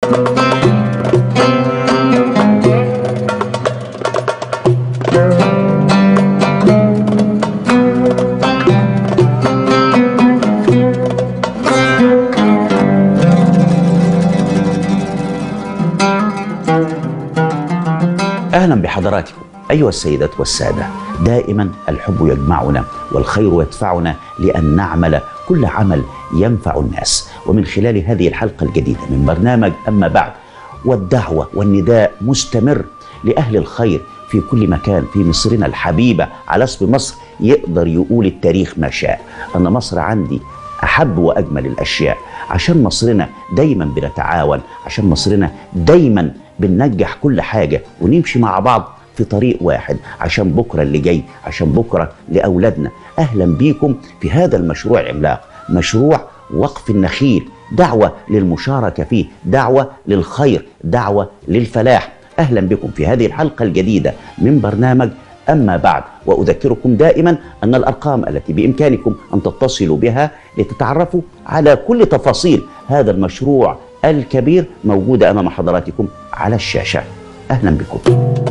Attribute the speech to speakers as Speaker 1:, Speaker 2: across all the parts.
Speaker 1: اهلا بحضراتكم ايها السيدات والساده دائما الحب يجمعنا والخير يدفعنا لان نعمل كل عمل ينفع الناس ومن خلال هذه الحلقه الجديده من برنامج اما بعد والدعوه والنداء مستمر لاهل الخير في كل مكان في مصرنا الحبيبه على اسم مصر يقدر يقول التاريخ ما شاء ان مصر عندي احب واجمل الاشياء عشان مصرنا دايما بنتعاون عشان مصرنا دايما بننجح كل حاجه ونمشي مع بعض في طريق واحد عشان بكره اللي جاي عشان بكره لاولادنا اهلا بيكم في هذا المشروع العملاق مشروع وقف النخيل دعوه للمشاركه فيه دعوه للخير دعوه للفلاح اهلا بكم في هذه الحلقه الجديده من برنامج أما بعد وأذكركم دائما أن الأرقام التي بإمكانكم أن تتصلوا بها لتتعرفوا على كل تفاصيل هذا المشروع الكبير موجودة أمام حضراتكم على الشاشة أهلا بكم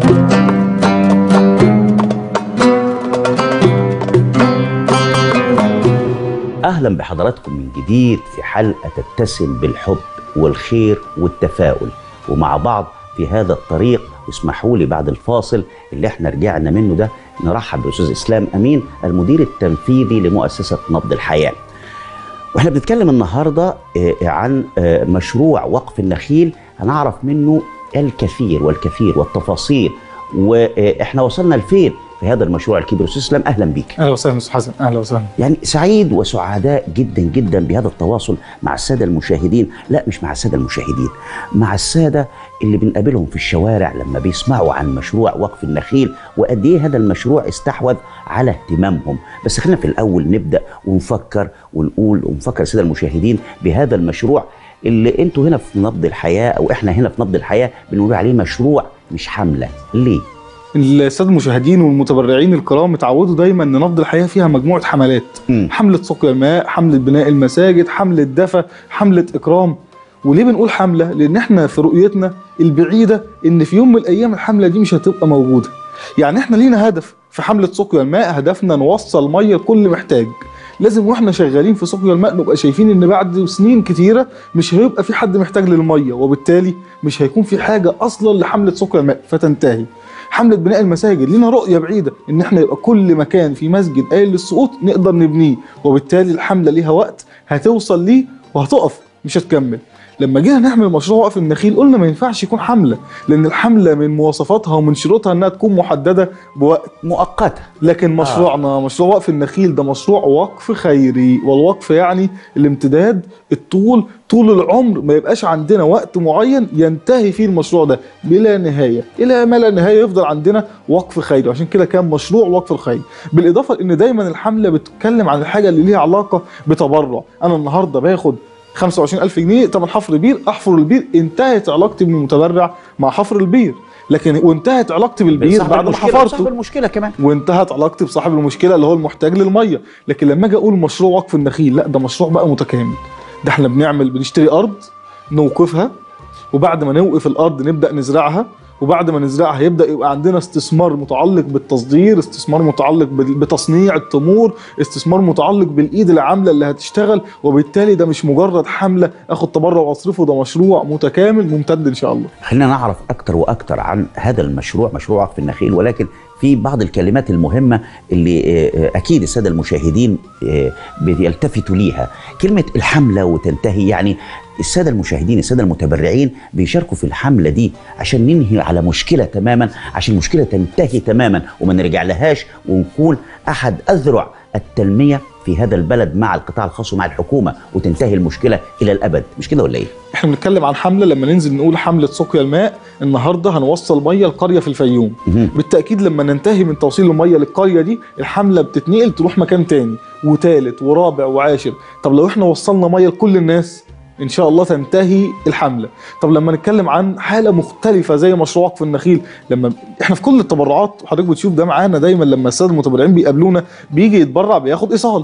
Speaker 1: أهلا بحضراتكم من جديد في حلقة تتسم بالحب والخير والتفاؤل ومع بعض في هذا الطريق اسمحوا لي بعد الفاصل اللي احنا رجعنا منه ده نرحب بالاستاذ اسلام امين المدير التنفيذي لمؤسسه نبض الحياه. واحنا بنتكلم النهارده آه، عن آه، مشروع وقف النخيل هنعرف منه الكثير والكثير والتفاصيل واحنا وصلنا لفين في هذا المشروع الكبير استاذ اسلام اهلا بيك.
Speaker 2: اهلا وسهلا استاذ حسن اهلا وسهلا
Speaker 1: يعني سعيد وسعداء جدا جدا بهذا التواصل مع الساده المشاهدين، لا مش مع الساده المشاهدين، مع الساده اللي بنقابلهم في الشوارع لما بيسمعوا عن مشروع وقف النخيل وقد ايه هذا المشروع استحوذ على اهتمامهم، بس خلينا في الاول نبدا ونفكر ونقول ونفكر الساده المشاهدين بهذا المشروع اللي انتوا هنا في نبض الحياه او احنا هنا في نبض الحياه بنقول عليه مشروع مش حمله، ليه؟
Speaker 2: الساده المشاهدين والمتبرعين الكرام اتعودوا دايما ان نبض الحياه فيها مجموعه حملات
Speaker 1: مم.
Speaker 2: حمله سقيا الماء حمله بناء المساجد حمله دفى حمله اكرام وليه بنقول حمله لان احنا في رؤيتنا البعيده ان في يوم من الايام الحمله دي مش هتبقى موجوده يعني احنا لينا هدف في حمله سقيا الماء هدفنا نوصل ميه لكل محتاج لازم واحنا شغالين في سقيا الماء نبقى شايفين ان بعد سنين كتيره مش هيبقى في حد محتاج للميه وبالتالي مش هيكون في حاجه اصلا لحمله سقيا الماء فتنتهي حمله بناء المساجد لينا رؤيه بعيده ان احنا يبقى كل مكان في مسجد قايل للسقوط نقدر نبنيه وبالتالي الحمله ليها وقت هتوصل ليه وهتقف مش هتكمل لما جينا نعمل مشروع وقف النخيل قلنا ما ينفعش يكون حمله لان الحمله من مواصفاتها ومن شروطها انها تكون محدده بوقت
Speaker 1: مؤقته
Speaker 2: لكن مشروعنا آه. مشروع وقف النخيل ده مشروع وقف خيري والوقف يعني الامتداد الطول طول العمر ما يبقاش عندنا وقت معين ينتهي فيه المشروع ده بلا نهايه الى ما لا نهايه يفضل عندنا وقف خيري وعشان كده كان مشروع وقف الخير بالاضافه لان دايما الحمله بتتكلم عن الحاجه اللي ليها علاقه بتبرع انا النهارده باخد 25000 جنيه طبعا حفر بير احفر البير انتهت علاقتي بالمتبرع مع حفر البير لكن وانتهت علاقتي بالبير
Speaker 1: صاحب
Speaker 2: بعد ما
Speaker 1: المشكلة-
Speaker 2: حفرته
Speaker 1: صاحب المشكله كمان
Speaker 2: وانتهت علاقتي بصاحب المشكله اللي هو المحتاج للميه لكن لما اجي اقول مشروع وقف النخيل لا ده مشروع بقى متكامل ده احنا بنعمل بنشتري ارض نوقفها وبعد ما نوقف الارض نبدا نزرعها وبعد ما نزرعها يبدا يبقى عندنا استثمار متعلق بالتصدير استثمار متعلق بال- بتصنيع التمور استثمار متعلق بالايد العامله اللي هتشتغل وبالتالي ده مش مجرد حمله اخد تبرع واصرفه ده مشروع متكامل ممتد ان شاء الله
Speaker 1: خلينا نعرف اكتر واكتر عن هذا المشروع مشروع وقف النخيل ولكن في بعض الكلمات المهمه اللي آه، آه، اكيد الساده المشاهدين آه، بيلتفتوا ليها كلمه الحمله وتنتهي يعني الساده المشاهدين الساده المتبرعين بيشاركوا في الحمله دي عشان ننهي على مشكله تماما عشان المشكله تنتهي تماما وما نرجع لهاش ونكون احد اذرع التنميه في هذا البلد مع القطاع الخاص ومع الحكومه وتنتهي المشكله الى الابد مش كده ولا ايه؟
Speaker 2: احنا بنتكلم عن حمله لما ننزل نقول حمله سقيا الماء النهارده هنوصل ميه لقريه في الفيوم
Speaker 1: مهم.
Speaker 2: بالتاكيد لما ننتهي من توصيل الميه للقريه دي الحمله بتتنقل تروح مكان تاني وتالت ورابع وعاشر طب لو احنا وصلنا ميه لكل الناس ان شاء الله تنتهي الحمله طب لما نتكلم عن حاله مختلفه زي مشروع وقف النخيل لما احنا في كل التبرعات وحضرتك بتشوف ده معانا دايما لما الساده المتبرعين بيقابلونا بيجي يتبرع بياخد ايصال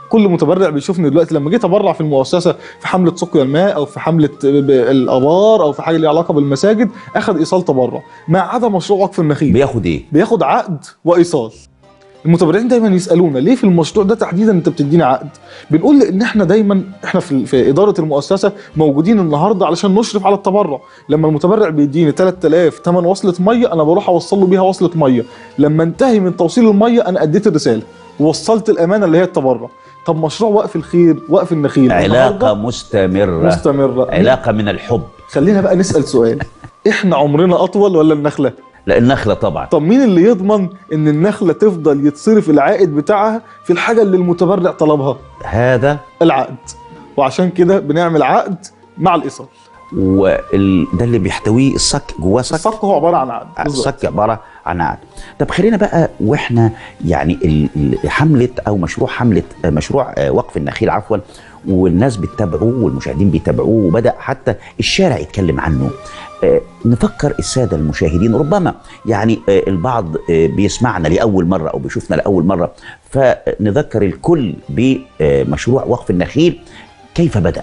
Speaker 2: كل متبرع بيشوفني دلوقتي لما جيت ابرع في المؤسسه في حمله سقيا الماء او في حمله ب- الابار او في حاجه ليها علاقه بالمساجد اخذ ايصال تبرع ما عدا مشروع وقف النخيل
Speaker 1: بياخد ايه
Speaker 2: بياخد عقد وايصال المتبرعين دايما يسالونا ليه في المشروع ده تحديدا انت بتديني عقد بنقول ان احنا دايما احنا في, في اداره المؤسسه موجودين النهارده علشان نشرف على التبرع لما المتبرع بيديني 3000 ثمن وصله ميه انا بروح اوصل له بيها وصله ميه لما انتهي من توصيل الميه انا اديت الرساله ووصلت الامانه اللي هي التبرع طب مشروع وقف الخير وقف النخيل
Speaker 1: علاقه
Speaker 2: النهاردة
Speaker 1: مستمره
Speaker 2: مستمره
Speaker 1: علاقه من الحب
Speaker 2: خلينا بقى نسال سؤال احنا عمرنا اطول ولا النخله
Speaker 1: لا النخله طبعا
Speaker 2: طب مين اللي يضمن ان النخله تفضل يتصرف العائد بتاعها في الحاجه اللي المتبرع طلبها
Speaker 1: هذا
Speaker 2: العقد وعشان كده بنعمل عقد مع الايصال
Speaker 1: وال... ده اللي بيحتويه الصك جواه صك
Speaker 2: الصك هو عباره عن عقد بالظبط.
Speaker 1: الصك عباره عن عقد طب خلينا بقى واحنا يعني ال- ال- حمله او مشروع حمله آه، مشروع آه، وقف النخيل عفوا والناس بتتابعوه والمشاهدين بيتابعوه وبدا حتى الشارع يتكلم عنه آه، نفكر الساده المشاهدين ربما يعني آه، البعض آه، بيسمعنا لاول مره او بيشوفنا لاول مره فنذكر الكل بمشروع وقف النخيل كيف بدا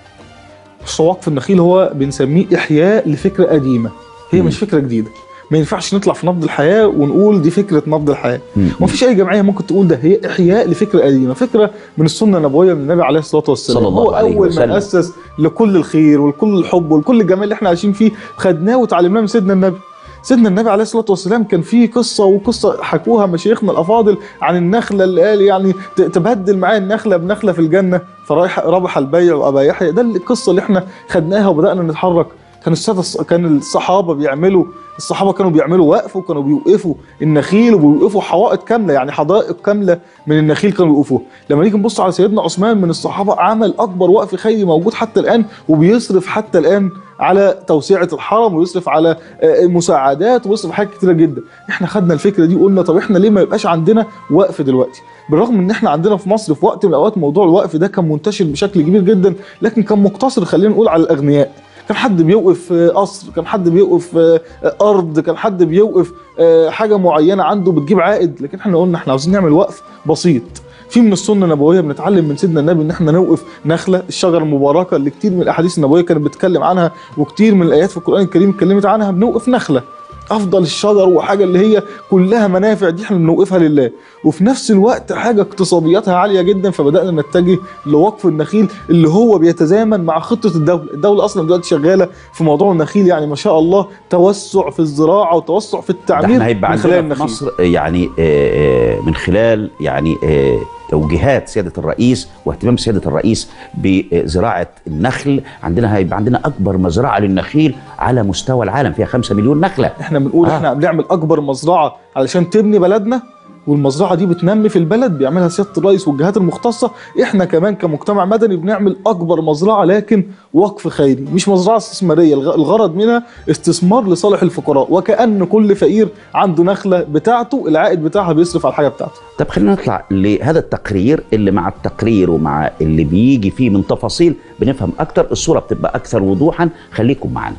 Speaker 2: مشروع وقف النخيل هو بنسميه احياء لفكره قديمه هي
Speaker 1: مم.
Speaker 2: مش فكره جديده ما ينفعش نطلع في نبض الحياه ونقول دي فكره نبض الحياه
Speaker 1: مم.
Speaker 2: وما فيش اي جمعيه ممكن تقول ده هي احياء لفكره قديمه فكره من السنه النبويه من النبي عليه الصلاه والسلام
Speaker 1: صلى الله
Speaker 2: هو
Speaker 1: عليه
Speaker 2: اول
Speaker 1: وسلم.
Speaker 2: من اسس لكل الخير ولكل الحب ولكل الجمال اللي احنا عايشين فيه خدناه وتعلمناه من سيدنا النبي سيدنا النبي عليه الصلاه والسلام كان في قصه وقصه حكوها مشايخنا الافاضل عن النخله اللي قال يعني ت- تبدل معايا النخله بنخله في الجنه فرايح ربح البيع وابا يحيى ده القصه اللي احنا خدناها وبدانا نتحرك كان الساده الص- كان الصحابه بيعملوا الصحابه كانوا بيعملوا وقف وكانوا بيوقفوا النخيل وبيوقفوا حوائط كامله يعني حدائق كامله من النخيل كانوا بيوقفوها لما نيجي نبص على سيدنا عثمان من الصحابه عمل اكبر وقف خيري موجود حتى الان وبيصرف حتى الان على توسعه الحرم ويصرف على آه، مساعدات ويصرف حاجات كتيره جدا احنا خدنا الفكره دي وقلنا طب احنا ليه ما يبقاش عندنا وقف دلوقتي بالرغم ان احنا عندنا في مصر في وقت من الاوقات موضوع الوقف ده كان منتشر بشكل كبير جدا لكن كان مقتصر خلينا نقول على الاغنياء كان حد بيوقف آه، قصر كان حد بيوقف آه، آه، ارض كان حد بيوقف آه، حاجه معينه عنده بتجيب عائد لكن احنا قلنا احنا عاوزين نعمل وقف بسيط في من السنه النبويه بنتعلم من سيدنا النبي ان احنا نوقف نخله الشجره المباركه اللي كتير من الاحاديث النبويه كانت بتتكلم عنها وكتير من الايات في القران الكريم اتكلمت عنها بنوقف نخله افضل الشجر وحاجه اللي هي كلها منافع دي احنا بنوقفها لله وفي نفس الوقت حاجه اقتصادياتها عاليه جدا فبدانا نتجه لوقف النخيل اللي هو بيتزامن مع خطه الدوله الدوله اصلا دلوقتي شغاله في موضوع النخيل يعني ما شاء الله توسع في الزراعه وتوسع في
Speaker 1: ده
Speaker 2: التعمير
Speaker 1: احنا هيبقى
Speaker 2: من خلال
Speaker 1: عندنا في
Speaker 2: النخيل
Speaker 1: مصر يعني آه، آه، من خلال يعني آه، توجيهات سياده الرئيس واهتمام سياده الرئيس بزراعه النخل عندنا هيبقى عندنا اكبر مزرعه للنخيل على مستوى العالم فيها 5 مليون نخله
Speaker 2: احنا بنقول
Speaker 1: آه.
Speaker 2: احنا بنعمل اكبر مزرعه علشان تبني بلدنا والمزرعه دي بتنمي في البلد بيعملها سياده الرئيس والجهات المختصه احنا كمان كمجتمع مدني بنعمل اكبر مزرعه لكن وقف خيري مش مزرعه استثماريه الغ- الغرض منها استثمار لصالح الفقراء وكأن كل فقير عنده نخله بتاعته العائد بتاعها بيصرف على الحاجه بتاعته
Speaker 1: طب خلينا نطلع لهذا التقرير اللي مع التقرير ومع اللي بيجي فيه من تفاصيل بنفهم اكتر الصوره بتبقى اكثر وضوحا خليكم معنا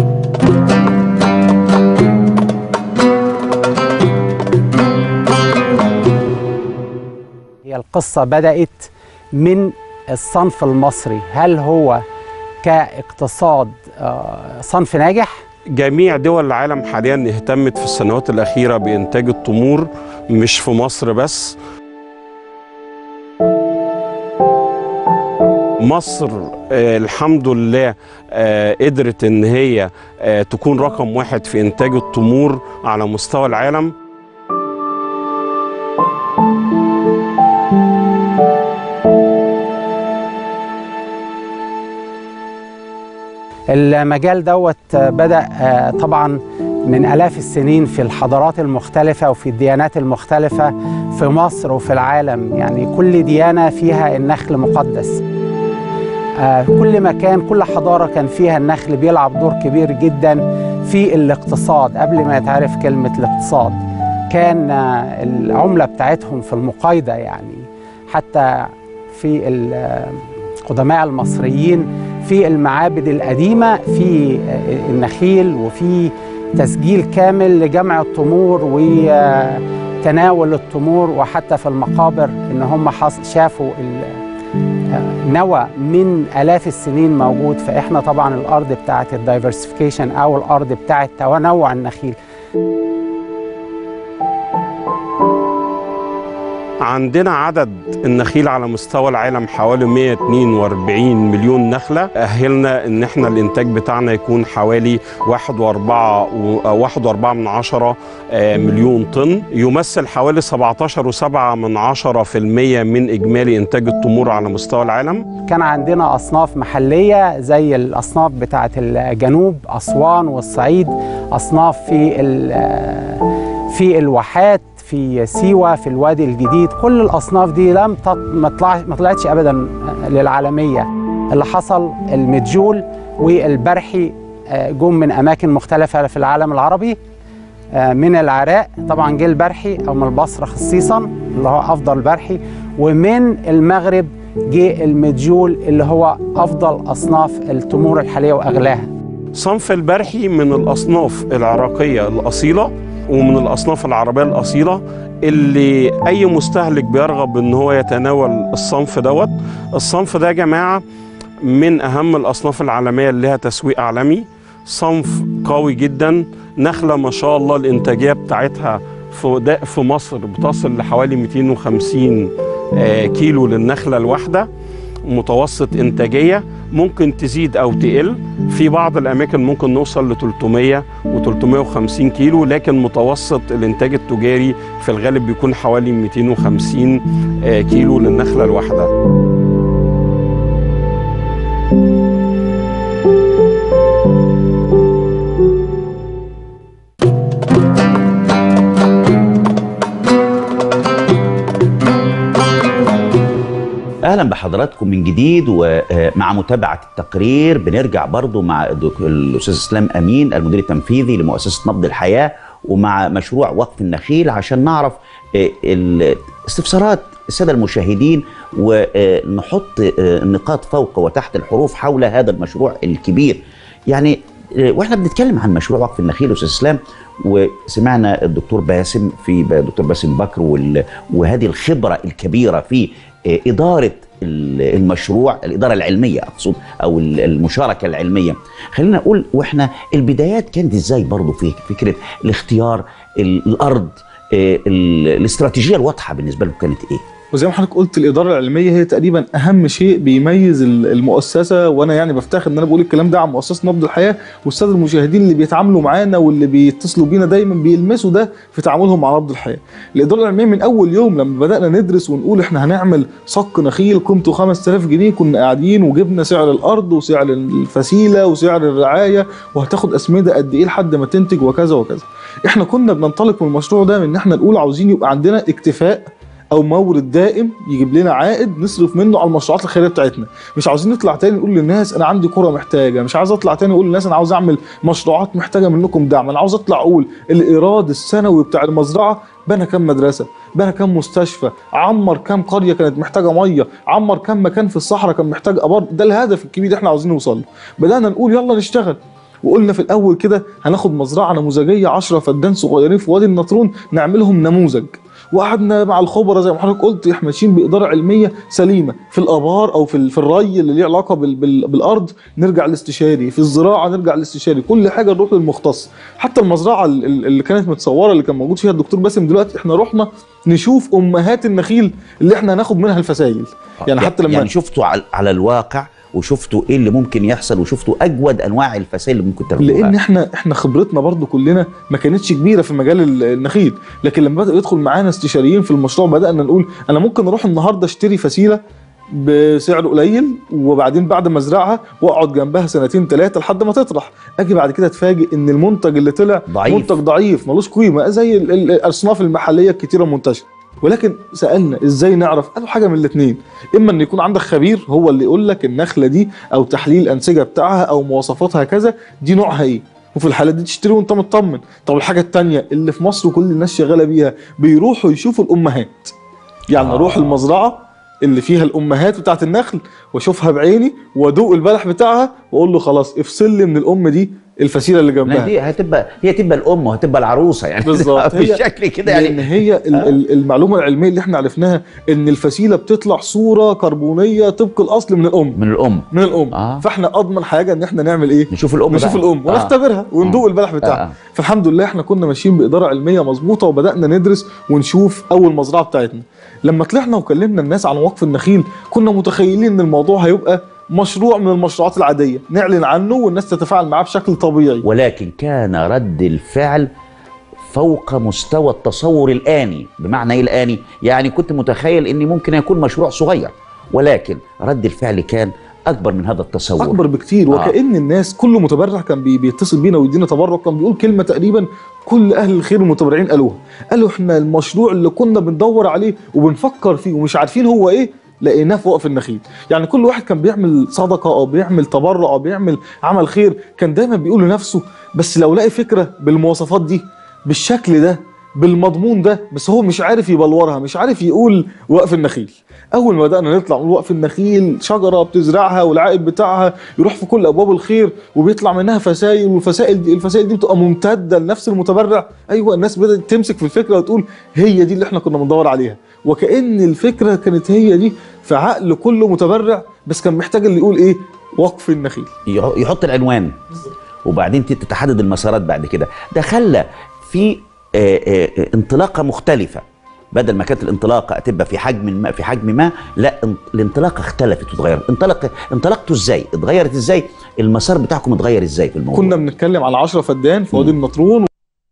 Speaker 3: هي القصة بدأت من الصنف المصري هل هو كاقتصاد آه، صنف ناجح
Speaker 4: جميع دول العالم حاليا اهتمت في السنوات الأخيرة بإنتاج التمور مش في مصر بس مصر آه الحمد لله آه قدرت ان هي آه تكون رقم واحد في انتاج التمور على مستوى العالم
Speaker 3: المجال دوت آه، بدأ آه، طبعا من آلاف السنين في الحضارات المختلفة وفي الديانات المختلفة في مصر وفي العالم يعني كل ديانة فيها النخل مقدس آه، كل مكان كل حضارة كان فيها النخل بيلعب دور كبير جدا في الاقتصاد قبل ما يتعرف كلمة الاقتصاد كان آه، العملة بتاعتهم في المقايضة يعني حتى في ال- القدماء المصريين في المعابد القديمة في النخيل وفي تسجيل كامل لجمع التمور تناول التمور وحتى في المقابر ان هم حص- شافوا ال- نوى من الاف السنين موجود فاحنا طبعا الارض بتاعه الدايفرسيفيكيشن او الارض بتاعه تنوع النخيل
Speaker 4: عندنا عدد النخيل على مستوى العالم حوالي 142 مليون نخلة أهلنا إن إحنا الإنتاج بتاعنا يكون حوالي 1.4 من عشرة آه، مليون طن يمثل حوالي 17.7 من عشرة في المية من إجمالي إنتاج التمور على مستوى العالم
Speaker 3: كان عندنا اصناف محليه زي الاصناف بتاعه الجنوب اسوان والصعيد اصناف في ال- في الواحات في سيوه في الوادي الجديد كل الاصناف دي لم تط- ما طلعش ما طلعتش ابدا للعالميه اللي حصل المدجول والبرحي آه، جم من اماكن مختلفه في العالم العربي آه، من العراق طبعا جه البرحي او من البصره خصيصا اللي هو افضل برحي ومن المغرب جه المدجول اللي هو افضل اصناف التمور الحاليه واغلاها
Speaker 4: صنف البرحي من الأصناف العراقية الأصيلة ومن الأصناف العربية الأصيلة اللي أي مستهلك بيرغب إن هو يتناول الصنف دوت الصنف ده يا جماعة من أهم الأصناف العالمية اللي لها تسويق عالمي صنف قوي جدا نخلة ما شاء الله الإنتاجية بتاعتها في دا- في مصر بتصل لحوالي 250 آه، كيلو للنخلة الواحدة متوسط إنتاجية ممكن تزيد أو تقل في بعض الأماكن ممكن نوصل ل 300 و 350 كيلو لكن متوسط الإنتاج التجاري في الغالب بيكون حوالي 250 آه، كيلو للنخلة الواحدة
Speaker 1: اهلا بحضراتكم من جديد ومع متابعه التقرير بنرجع برضو مع الدك- الاستاذ اسلام امين المدير التنفيذي لمؤسسه نبض الحياه ومع مشروع وقف النخيل عشان نعرف آه، الاستفسارات الساده المشاهدين ونحط آه، النقاط فوق وتحت الحروف حول هذا المشروع الكبير يعني آه، واحنا بنتكلم عن مشروع وقف النخيل استاذ اسلام وسمعنا الدكتور باسم في دكتور باسم بكر وال- وهذه الخبره الكبيره في آه، اداره ال- المشروع الاداره العلميه اقصد او ال- المشاركه العلميه خلينا نقول واحنا البدايات كانت ازاي برضو في فكره الاختيار ال- الارض آه، ال- الاستراتيجيه الواضحه بالنسبه لكم كانت ايه
Speaker 2: وزي ما حضرتك قلت الاداره العلميه هي تقريبا اهم شيء بيميز ال- المؤسسه وانا يعني بفتخر ان انا بقول الكلام ده عن مؤسسه نبض الحياه والساده المشاهدين اللي بيتعاملوا معانا واللي بيتصلوا بينا دايما بيلمسوا ده في تعاملهم مع نبض الحياه. الاداره العلميه من اول يوم لما بدانا ندرس ونقول احنا هنعمل صك نخيل قيمته 5000 جنيه كنا قاعدين وجبنا سعر الارض وسعر الفسيله وسعر الرعايه وهتاخد اسمده قد ايه لحد ما تنتج وكذا وكذا. احنا كنا بننطلق من المشروع ده من ان احنا نقول عاوزين يبقى عندنا اكتفاء او مورد دائم يجيب لنا عائد نصرف منه على المشروعات الخيريه بتاعتنا مش عاوزين نطلع تاني نقول للناس انا عندي كره محتاجه مش عاوز اطلع تاني اقول للناس انا عاوز اعمل مشروعات محتاجه منكم دعم انا عاوز اطلع اقول الايراد السنوي بتاع المزرعه بنى كام مدرسه بنى كام مستشفى عمر كام قريه كانت محتاجه ميه عمر كام مكان في الصحراء كان محتاج ابار ده الهدف الكبير اللي احنا عاوزين نوصل له بدانا نقول يلا نشتغل وقلنا في الاول كده هناخد مزرعه نموذجيه 10 فدان صغيرين في وادي النطرون نعملهم نموذج وقعدنا مع الخبراء زي ما حضرتك قلت احنا ماشيين باداره علميه سليمه في الابار او في ال- في الري اللي ليه علاقه بال بال بالارض نرجع للاستشاري في الزراعه نرجع للاستشاري كل حاجه نروح للمختص حتى المزرعه ال- ال- اللي كانت متصوره اللي كان موجود فيها الدكتور باسم دلوقتي احنا رحنا نشوف امهات النخيل اللي احنا هناخد منها الفسائل يعني حتى لما
Speaker 1: يعني شفتوا على, على الواقع وشفتوا ايه اللي ممكن يحصل وشفتوا اجود انواع الفسائل اللي ممكن تاخدوها
Speaker 2: لان احنا احنا خبرتنا برضو كلنا ما كانتش كبيره في مجال ال- النخيل لكن لما بدا يدخل معانا استشاريين في المشروع بدانا نقول انا ممكن اروح النهارده اشتري فسيله بسعر قليل وبعدين بعد ما ازرعها واقعد جنبها سنتين ثلاثه لحد ما تطرح اجي بعد كده اتفاجئ ان المنتج اللي طلع
Speaker 1: ضعيف.
Speaker 2: منتج ضعيف ملوش قيمه زي ال- ال- الاصناف المحليه الكتيره المنتشره ولكن سالنا ازاي نعرف قالوا حاجه من الاثنين اما ان يكون عندك خبير هو اللي يقول لك النخله دي او تحليل الانسجه بتاعها او مواصفاتها كذا دي نوعها ايه وفي الحاله دي تشتري وانت مطمن طب الحاجه الثانيه اللي في مصر كل الناس شغاله بيها بيروحوا يشوفوا الامهات يعني
Speaker 1: آه.
Speaker 2: اروح المزرعه اللي فيها الامهات بتاعت النخل واشوفها بعيني وادوق البلح بتاعها واقول له خلاص افصل لي من الام دي الفسيله اللي
Speaker 1: ما
Speaker 2: جنبها
Speaker 1: دي هتبقى هي تبقى الام وهتبقى العروسه يعني
Speaker 2: بالظبط. هي-
Speaker 1: بالشكل كده
Speaker 2: لان
Speaker 1: يعني
Speaker 2: هي ال- ال- المعلومه العلميه اللي احنا عرفناها ان الفسيله بتطلع صوره كربونيه طبق الاصل من الام
Speaker 1: من الام
Speaker 2: من الام
Speaker 1: آه.
Speaker 2: فاحنا اضمن حاجه ان احنا نعمل ايه
Speaker 1: نشوف الام
Speaker 2: نشوف
Speaker 1: بقى.
Speaker 2: الام
Speaker 1: آه.
Speaker 2: ونختبرها وندوق
Speaker 1: آه.
Speaker 2: البلح بتاعها
Speaker 1: آه.
Speaker 2: فالحمد لله احنا كنا ماشيين باداره علميه مظبوطه وبدانا ندرس ونشوف اول مزرعه بتاعتنا لما طلعنا وكلمنا الناس عن وقف النخيل كنا متخيلين ان الموضوع هيبقى مشروع من المشروعات العاديه نعلن عنه والناس تتفاعل معاه بشكل طبيعي
Speaker 1: ولكن كان رد الفعل فوق مستوى التصور الآني بمعنى إيه الآني؟ يعني كنت متخيل أني ممكن يكون مشروع صغير ولكن رد الفعل كان أكبر من هذا التصور
Speaker 2: اكبر بكتير
Speaker 1: آه.
Speaker 2: وكأن الناس كل متبرع كان بي- بيتصل بينا ويدينا تبرع كان بيقول كلمه تقريبا كل اهل الخير المتبرعين قالوها قالوا احنا المشروع اللي كنا بندور عليه وبنفكر فيه ومش عارفين هو ايه لقيناه في وقف النخيل يعني كل واحد كان بيعمل صدقه او بيعمل تبرع او بيعمل عمل خير كان دايما بيقول لنفسه بس لو لاقي فكره بالمواصفات دي بالشكل ده بالمضمون ده بس هو مش عارف يبلورها مش عارف يقول وقف النخيل اول ما بدانا نطلع من وقف النخيل شجره بتزرعها والعائد بتاعها يروح في كل ابواب الخير وبيطلع منها فسائل والفسائل دي الفسائل دي بتبقى ممتده لنفس المتبرع ايوه الناس بدات تمسك في الفكره وتقول هي دي اللي احنا كنا بندور عليها وكان الفكره كانت هي دي في عقل كل متبرع بس كان محتاج اللي يقول ايه وقف النخيل
Speaker 1: يح- يحط العنوان وبعدين تتحدد المسارات بعد كده ده خلى في آه، آه، آه، انطلاقه مختلفه بدل ما كانت الانطلاقه تبقى في حجم ما في حجم ما لا ان- الانطلاقه اختلفت واتغيرت انطلق انطلقتوا ازاي اتغيرت ازاي المسار بتاعكم اتغير ازاي في الموضوع
Speaker 2: كنا بنتكلم على 10 فدان في وادي النطرون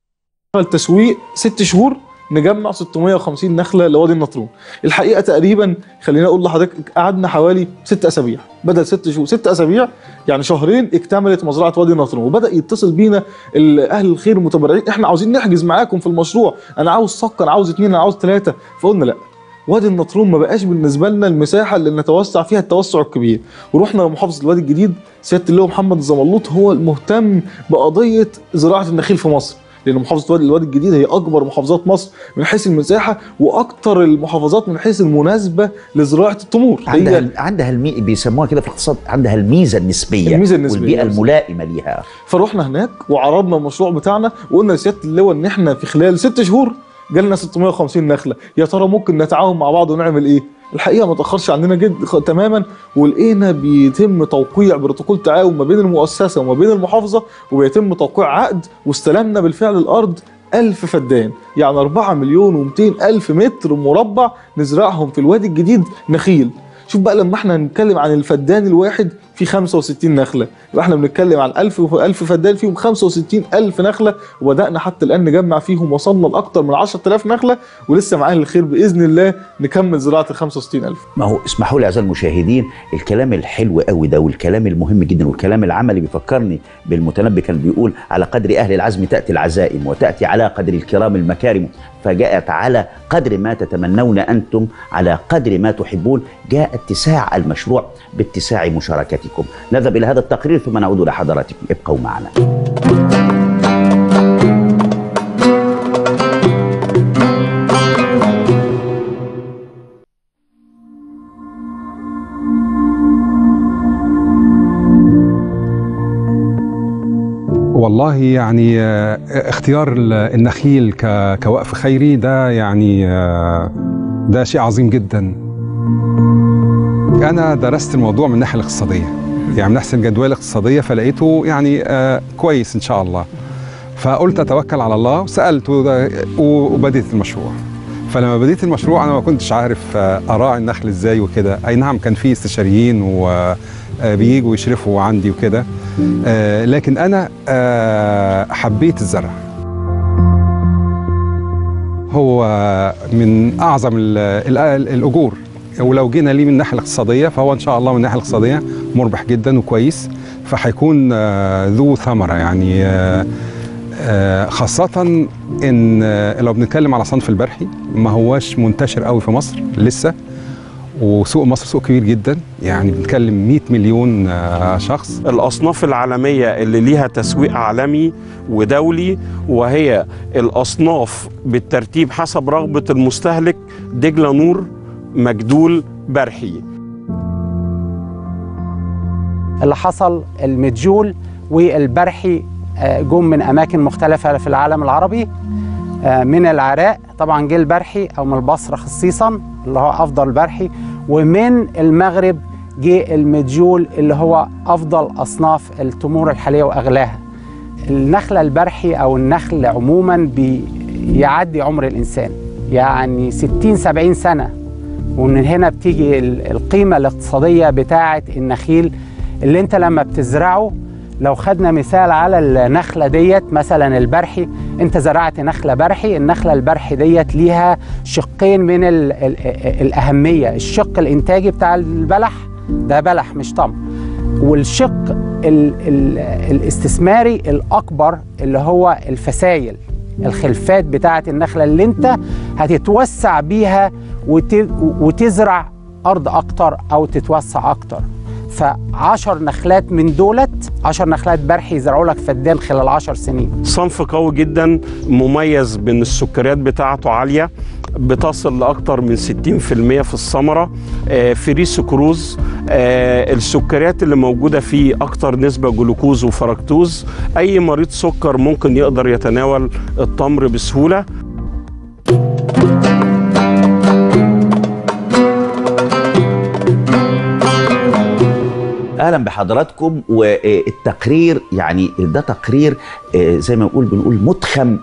Speaker 2: التسويق ست شهور نجمع 650 نخله لوادي النطرون الحقيقه تقريبا خلينا اقول لحضرتك قعدنا حوالي ست اسابيع بدل ست شهور ست اسابيع يعني شهرين اكتملت مزرعه وادي النطرون وبدا يتصل بينا ال- اهل الخير المتبرعين احنا عاوزين نحجز معاكم في المشروع انا عاوز صك انا عاوز اثنين انا عاوز ثلاثه فقلنا لا وادي النطرون ما بقاش بالنسبه لنا المساحه اللي نتوسع فيها التوسع الكبير ورحنا لمحافظه الوادي الجديد سياده اللواء محمد الزملوط هو المهتم بقضيه زراعه النخيل في مصر لان محافظه الوادي الوادي الجديد هي اكبر محافظات مصر من حيث المساحه واكثر المحافظات من حيث المناسبه لزراعه التمور
Speaker 1: عندها
Speaker 2: هي
Speaker 1: عندها المي... بيسموها كده في الاقتصاد عندها الميزه النسبيه
Speaker 2: الميزة النسبية،
Speaker 1: والبيئه
Speaker 2: بالظبط.
Speaker 1: الملائمه ليها
Speaker 2: فروحنا هناك وعرضنا المشروع بتاعنا وقلنا لسياده اللواء ان احنا في خلال ست شهور جالنا 650 نخله يا ترى ممكن نتعاون مع بعض ونعمل ايه الحقيقه ما تاخرش عننا جد خ- تماما ولقينا بيتم توقيع بروتوكول تعاون ما بين المؤسسه وما بين المحافظه وبيتم توقيع عقد واستلمنا بالفعل الارض ألف فدان يعني 4 مليون و200 ألف متر مربع نزرعهم في الوادي الجديد نخيل شوف بقى لما احنا نتكلم عن الفدان الواحد في 65 نخله يبقى احنا بنتكلم عن 1000 و 1000 فدان فيهم 65 الف نخله وبدانا حتى الان نجمع فيهم وصلنا لاكثر من 10000 نخله ولسه معانا الخير باذن الله نكمل زراعه ال 65000
Speaker 1: ما هو اسمحوا لي اعزائي المشاهدين الكلام الحلو قوي ده والكلام المهم جدا والكلام العملي بيفكرني بالمتنبي كان بيقول على قدر اهل العزم تاتي العزائم وتاتي على قدر الكرام المكارم فجاءت على قدر ما تتمنون انتم على قدر ما تحبون جاء اتساع المشروع باتساع مشاركتكم نذهب الى هذا التقرير ثم نعود لحضراتكم ابقوا معنا
Speaker 5: والله يعني آه، اختيار ال- النخيل ك- كوقف خيري ده يعني آه، ده شيء عظيم جدا انا درست الموضوع من الناحيه الاقتصاديه يعني من ناحيه الجدوى الاقتصاديه فلقيته يعني آه، كويس ان شاء الله فقلت اتوكل على الله وسالته ده- و- وبديت المشروع فلما بديت المشروع انا ما كنتش عارف آه، اراعي النخل ازاي وكده اي نعم كان في استشاريين وبييجوا يشرفوا عندي وكده آه، لكن انا آه، حبيت الزرع هو من اعظم ال- ال- الاجور ولو جينا ليه من الناحيه الاقتصاديه فهو ان شاء الله من الناحيه الاقتصاديه مربح جدا وكويس فهيكون آه، ذو ثمره يعني آه، آه، خاصة إن آه، لو بنتكلم على صنف البرحي ما هواش منتشر قوي في مصر لسه وسوق مصر سوق كبير جدا يعني بنتكلم 100 مليون آه، شخص
Speaker 4: الأصناف العالمية اللي ليها تسويق عالمي ودولي وهي الأصناف بالترتيب حسب رغبة المستهلك دجلة نور مجدول برحي
Speaker 3: اللي حصل المدجول والبرحي آه، جم من اماكن مختلفه في العالم العربي آه، من العراق طبعا جه البرحي او من البصره خصيصا اللي هو افضل برحي ومن المغرب جه المدجول اللي هو افضل اصناف التمور الحاليه واغلاها النخله البرحي او النخل عموما بيعدي عمر الانسان يعني 60 70 سنه ومن هنا بتيجي ال- القيمه الاقتصاديه بتاعه النخيل اللي انت لما بتزرعه لو خدنا مثال على النخله ديت مثلا البرحي انت زرعت نخله برحي النخله البرحي ديت ليها شقين من ال ال الاهميه الشق الانتاجي بتاع البلح ده بلح مش تمر والشق ال ال الاستثماري الاكبر اللي هو الفسايل الخلفات بتاعه النخله اللي انت هتتوسع بيها وت وتزرع ارض اكتر او تتوسع اكتر فعشر نخلات من دولت عشر نخلات برحي يزرعوا لك فدان خلال عشر سنين
Speaker 4: صنف قوي جدا مميز بان السكريات بتاعته عاليه بتصل لاكثر من 60% في الثمره آه، فري سكروز آه، السكريات اللي موجوده فيه اكتر نسبه جلوكوز وفركتوز اي مريض سكر ممكن يقدر يتناول التمر بسهوله
Speaker 1: اهلا بحضراتكم والتقرير يعني ده تقرير آه، زي ما نقول بنقول متخم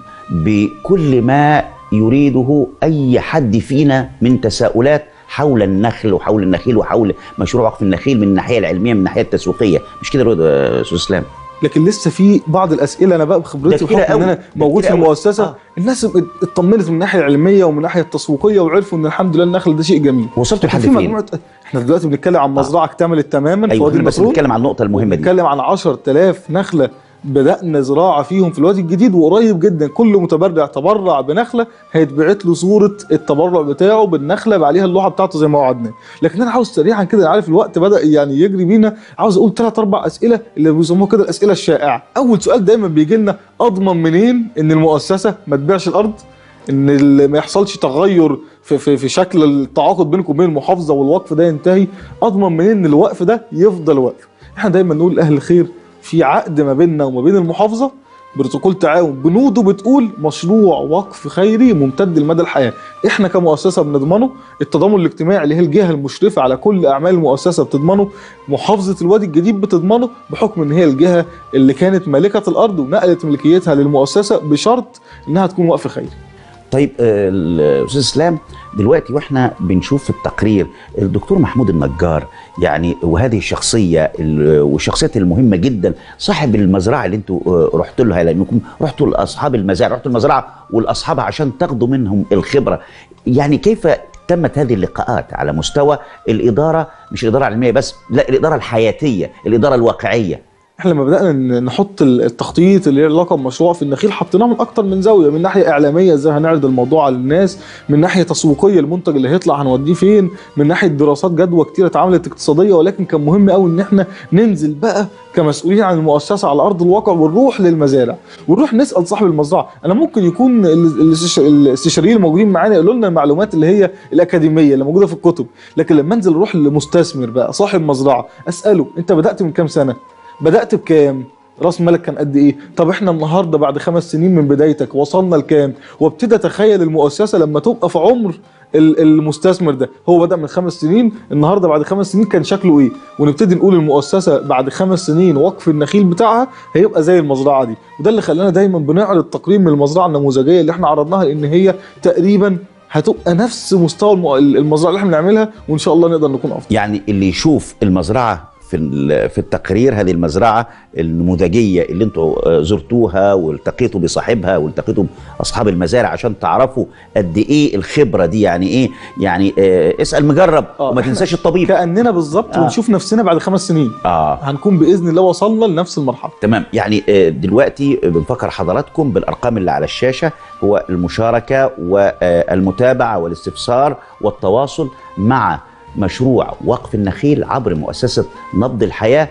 Speaker 1: بكل ما يريده اي حد فينا من تساؤلات حول النخل وحول النخيل وحول مشروع وقف النخيل من الناحيه العلميه من الناحيه التسويقيه مش كده يا استاذ اسلام
Speaker 2: لكن لسه في بعض الاسئله انا بقى بخبرتي
Speaker 1: ده كتير
Speaker 2: وحكم ان
Speaker 1: قوي.
Speaker 2: انا
Speaker 1: ده
Speaker 2: موجود
Speaker 1: كتير
Speaker 2: في
Speaker 1: قوي.
Speaker 2: المؤسسه
Speaker 1: آه.
Speaker 2: الناس اطمنت من الناحيه العلميه ومن الناحيه التسويقيه وعرفوا ان الحمد لله النخل ده شيء جميل
Speaker 1: وصلتوا
Speaker 2: لكن
Speaker 1: لحد
Speaker 2: في
Speaker 1: فين؟
Speaker 2: مجموعه احنا دلوقتي بنتكلم عن مزرعه اكتملت تماما في
Speaker 1: ايوه
Speaker 2: وادي
Speaker 1: احنا بس
Speaker 2: النطرون
Speaker 1: بنتكلم عن النقطه المهمه دي
Speaker 2: بنتكلم عن 10000 نخله بدأنا زراعة فيهم في الوادي الجديد وقريب جدا كل متبرع تبرع بنخلة هيتبعت له صورة التبرع بتاعه بالنخلة يبقى عليها اللوحة بتاعته زي ما وعدنا لكن أنا عاوز سريعا كده أنا عارف الوقت بدأ يعني يجري بينا عاوز أقول ثلاث أربع أسئلة اللي بيسموها كده الأسئلة الشائعة أول سؤال دايما بيجي لنا أضمن منين إن المؤسسة ما تبيعش الأرض ان ال- ما يحصلش تغير في, في, في شكل التعاقد بينكم وبين المحافظه والوقف ده ينتهي اضمن منين ان الوقف ده يفضل واقف احنا دايما نقول لاهل الخير في عقد ما بيننا وما بين المحافظه بروتوكول تعاون بنوده بتقول مشروع وقف خيري ممتد لمدى الحياه احنا كمؤسسه بنضمنه التضامن الاجتماعي اللي هي الجهه المشرفه على كل اعمال المؤسسه بتضمنه محافظه الوادي الجديد بتضمنه بحكم ان هي الجهه اللي كانت مالكه الارض ونقلت ملكيتها للمؤسسه بشرط انها تكون وقف خيري
Speaker 1: طيب آه، الاستاذ اسلام دلوقتي واحنا بنشوف في التقرير الدكتور محمود النجار يعني وهذه الشخصيه ال- والشخصيات المهمه جدا صاحب المزرعه اللي انتوا آه، رحتوا لها لانكم رحتوا لاصحاب المزارع رحتوا المزرعه والاصحاب عشان تاخدوا منهم الخبره يعني كيف تمت هذه اللقاءات على مستوى الاداره مش الاداره العلميه بس لا الاداره الحياتيه الاداره الواقعيه
Speaker 2: احنا لما بدانا ن- نحط ال- التخطيط اللي له علاقه بمشروع في النخيل حطيناه من اكتر من زاويه من ناحيه اعلاميه ازاي هنعرض الموضوع على الناس من ناحيه تسويقيه المنتج اللي هيطلع هنوديه فين من ناحيه دراسات جدوى كتير اتعملت اقتصاديه ولكن كان مهم قوي ان احنا ننزل بقى كمسؤولين عن المؤسسه على ارض الواقع ونروح للمزارع ونروح نسال صاحب المزرعه انا ممكن يكون ال- الاستش- الاستشاريين الموجودين معانا يقولوا لنا المعلومات اللي هي الاكاديميه اللي موجوده في الكتب لكن لما انزل اروح لمستثمر بقى صاحب مزرعه اساله انت بدات من كام سنه بدات بكام راس مالك كان قد ايه طب احنا النهارده بعد خمس سنين من بدايتك وصلنا لكام وابتدي اتخيل المؤسسه لما تبقى في عمر ال- المستثمر ده هو بدا من خمس سنين النهارده بعد خمس سنين كان شكله ايه ونبتدي نقول المؤسسه بعد خمس سنين وقف النخيل بتاعها هيبقى زي المزرعه دي وده اللي خلانا دايما بنعرض تقرير من المزرعه النموذجيه اللي احنا عرضناها لان هي تقريبا هتبقى نفس مستوى الم- المزرعه اللي احنا بنعملها وان شاء الله نقدر نكون افضل
Speaker 1: يعني اللي يشوف المزرعه في ال- في التقرير هذه المزرعه النموذجيه اللي انتوا آه، زرتوها والتقيتوا بصاحبها والتقيتوا باصحاب المزارع عشان تعرفوا قد ايه الخبره دي يعني ايه يعني آه، اسال مجرب
Speaker 2: آه،
Speaker 1: وما
Speaker 2: إحنا
Speaker 1: تنساش الطبيب
Speaker 2: كاننا بالظبط
Speaker 1: آه.
Speaker 2: ونشوف نفسنا بعد خمس سنين
Speaker 1: اه
Speaker 2: هنكون باذن الله وصلنا لنفس المرحله
Speaker 1: تمام يعني آه، دلوقتي بنفكر حضراتكم بالارقام اللي على الشاشه هو المشاركه والمتابعه والاستفسار والتواصل مع مشروع وقف النخيل عبر مؤسسه نبض الحياه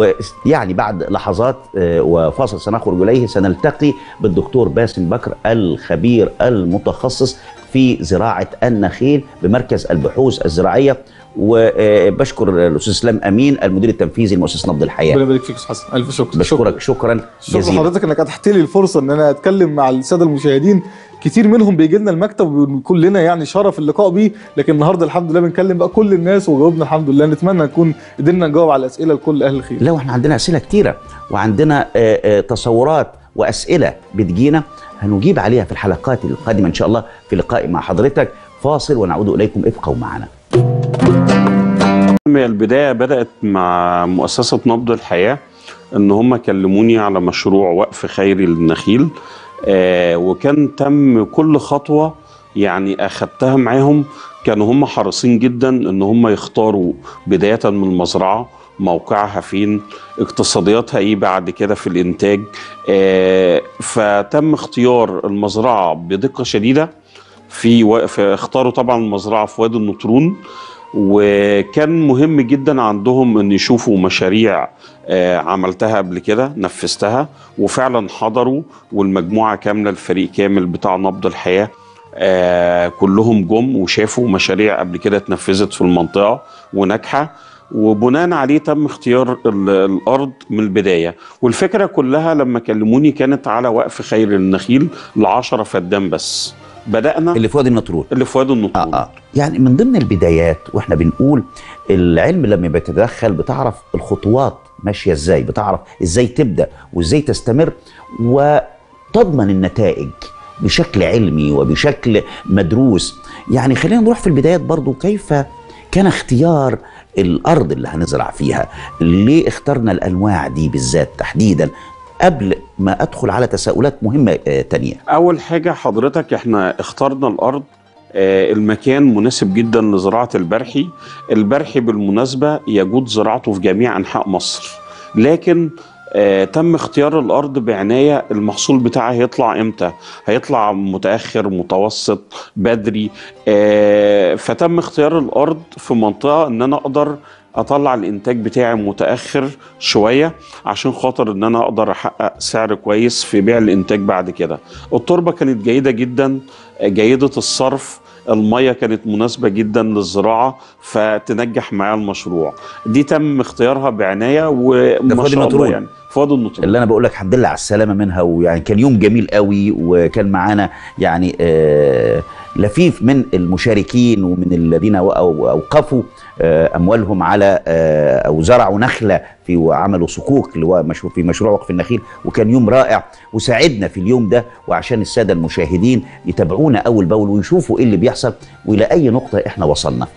Speaker 1: ويعني بعد لحظات آه، وفاصل سنخرج اليه سنلتقي بالدكتور باسم بكر الخبير المتخصص في زراعه النخيل بمركز البحوث الزراعيه وبشكر الاستاذ اسلام امين المدير التنفيذي لمؤسسه نبض الحياه
Speaker 2: ربنا يبارك فيك يا استاذ حسن الف شكر
Speaker 1: بشكرك شكرا
Speaker 2: شكرا
Speaker 1: جزيلا
Speaker 2: لحضرتك انك اتحت لي الفرصه ان انا اتكلم مع الساده المشاهدين كتير منهم بيجي لنا المكتب وبيكون لنا يعني شرف اللقاء بيه لكن النهارده الحمد لله بنكلم بقى كل الناس وجاوبنا الحمد لله نتمنى نكون قدرنا نجاوب على الاسئله لكل اهل الخير
Speaker 1: لا واحنا عندنا اسئله كتيره وعندنا آه، آه، تصورات واسئله بتجينا هنجيب عليها في الحلقات القادمه ان شاء الله في لقاء مع حضرتك فاصل ونعود اليكم ابقوا معنا
Speaker 4: البداية بدأت مع مؤسسة نبض الحياة إن هم كلموني على مشروع وقف خيري للنخيل آه وكان تم كل خطوة يعني أخدتها معاهم كانوا هم حريصين جدا إن هم يختاروا بداية من المزرعة موقعها فين اقتصادياتها ايه بعد كده في الانتاج آه فتم اختيار المزرعه بدقه شديده في, و... في اختاروا طبعا المزرعه في وادي النطرون وكان مهم جدا عندهم ان يشوفوا مشاريع آه، عملتها قبل كده نفذتها وفعلا حضروا والمجموعه كامله الفريق كامل بتاع نبض الحياه آه، كلهم جم وشافوا مشاريع قبل كده اتنفذت في المنطقه وناجحه وبناء عليه تم اختيار ال- الارض من البدايه والفكره كلها لما كلموني كانت على وقف خير النخيل لعشرة فدان بس بدانا
Speaker 1: اللي في وادي النطرون
Speaker 4: اللي في وادي النطرون
Speaker 1: آه آه. يعني من ضمن البدايات واحنا بنقول العلم لما بيتدخل بتعرف الخطوات ماشيه ازاي بتعرف ازاي تبدا وازاي تستمر وتضمن النتائج بشكل علمي وبشكل مدروس يعني خلينا نروح في البدايات برضو كيف كان اختيار الارض اللي هنزرع فيها ليه اخترنا الانواع دي بالذات تحديدا قبل ما ادخل على تساؤلات مهمه آه، تانية
Speaker 4: اول حاجه حضرتك احنا اخترنا الارض آه، المكان مناسب جدا لزراعه البرحي البرحي بالمناسبه يجود زراعته في جميع انحاء مصر لكن آه، تم اختيار الارض بعنايه المحصول بتاعها هيطلع امتى هيطلع متاخر متوسط بدري آه، فتم اختيار الارض في منطقه ان انا اقدر اطلع الانتاج بتاعي متاخر شويه عشان خاطر ان انا اقدر احقق سعر كويس في بيع الانتاج بعد كده التربه كانت جيده جدا جيده الصرف الميه كانت مناسبه جدا للزراعه فتنجح معايا المشروع دي تم اختيارها بعنايه وما
Speaker 1: وادي
Speaker 4: شاء الله
Speaker 1: النطرون.
Speaker 4: يعني في وادي النطرون
Speaker 1: اللي انا بقول لك الحمد لله على السلامه منها ويعني كان يوم جميل قوي وكان معانا يعني آه لفيف من المشاركين ومن الذين وقوا- اوقفوا آه اموالهم على آه او زرعوا نخله في وعملوا صكوك لو- مشروع- في مشروع وقف النخيل وكان يوم رائع وساعدنا في اليوم ده وعشان الساده المشاهدين يتابعونا اول باول ويشوفوا ايه اللي بيحصل والى اي نقطه احنا وصلنا